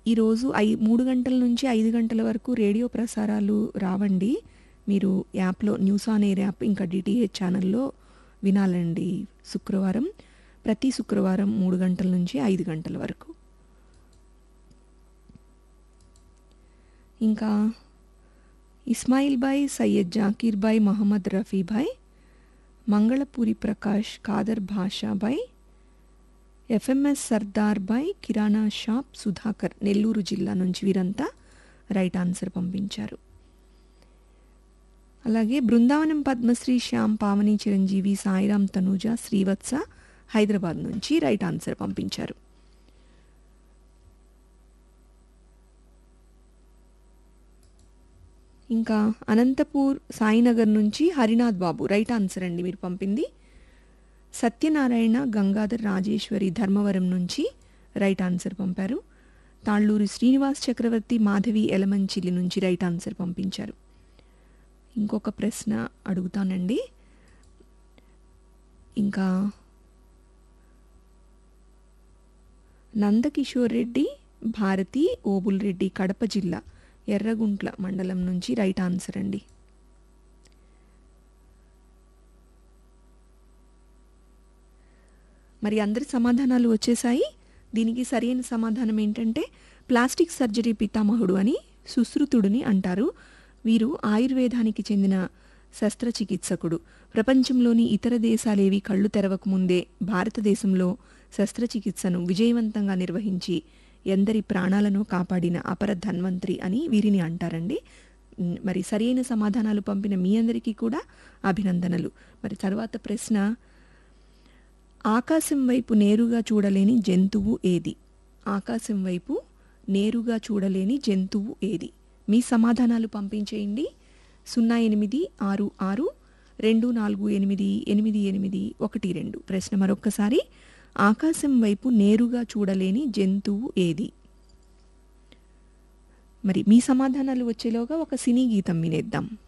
ఈరోజు ఐ మూడు గంటల నుంచి ఐదు గంటల వరకు రేడియో ప్రసారాలు రావండి మీరు యాప్లో న్యూస్ ఆన్ ఎయిర్ యాప్ ఇంకా డిటిహెచ్ ఛానల్లో వినాలండి శుక్రవారం ప్రతి శుక్రవారం మూడు గంటల నుంచి ఐదు గంటల వరకు ఇంకా ఇస్మాయిల్ బాయ్ సయ్యద్ జాకీర్ బాయ్ మహమ్మద్ రఫీ బాయ్ మంగళపూరి ప్రకాష్ ఖాదర్ భాషా బాయ్ ఎఫ్ఎంఎస్ సర్దార్ బాయ్ కిరాణా షాప్ సుధాకర్ నెల్లూరు జిల్లా నుంచి వీరంతా రైట్ ఆన్సర్ పంపించారు అలాగే బృందావనం పద్మశ్రీ శ్యామ్ పావని చిరంజీవి సాయిరామ్ తనూజ శ్రీవత్స హైదరాబాద్ నుంచి రైట్ ఆన్సర్ పంపించారు ఇంకా అనంతపూర్ సాయినగర్ నుంచి హరినాథ్ బాబు రైట్ ఆన్సర్ అండి మీరు పంపింది సత్యనారాయణ గంగాధర్ రాజేశ్వరి ధర్మవరం నుంచి రైట్ ఆన్సర్ పంపారు తాళ్ళూరి శ్రీనివాస్ చక్రవర్తి మాధవి ఎలమంచిలి నుంచి రైట్ ఆన్సర్ పంపించారు ఇంకొక ప్రశ్న అడుగుతానండి ఇంకా నందకిషోర్ రెడ్డి భారతి ఓబుల్ రెడ్డి కడప జిల్లా ఎర్రగుంట్ల మండలం నుంచి రైట్ ఆన్సర్ అండి మరి అందరి సమాధానాలు వచ్చేసాయి దీనికి సరైన సమాధానం ఏంటంటే ప్లాస్టిక్ సర్జరీ పితామహుడు అని సుశ్రుతుడిని అంటారు వీరు ఆయుర్వేదానికి చెందిన శస్త్రచికిత్సకుడు ప్రపంచంలోని ఇతర దేశాలేవి కళ్ళు తెరవకముందే భారతదేశంలో శస్త్రచికిత్సను విజయవంతంగా నిర్వహించి ఎందరి ప్రాణాలను కాపాడిన అపర ధన్వంతరి అని వీరిని అంటారండి మ్, మరి సరైన సమాధానాలు పంపిన మీ అందరికీ కూడా అభినందనలు మరి తర్వాత ప్రశ్న ఆకాశం వైపు నేరుగా చూడలేని జంతువు ఏది ఆకాశం వైపు నేరుగా చూడలేని జంతువు ఏది మీ సమాధానాలు పంపించేయండి సున్నా ఎనిమిది ఆరు ఆరు రెండు నాలుగు ఎనిమిది ఎనిమిది ఎనిమిది ఒకటి రెండు ప్రశ్న మరొక్కసారి ఆకాశం వైపు నేరుగా చూడలేని జంతువు ఏది మరి మీ సమాధానాలు వచ్చేలోగా ఒక సినీ గీతం వినేద్దాం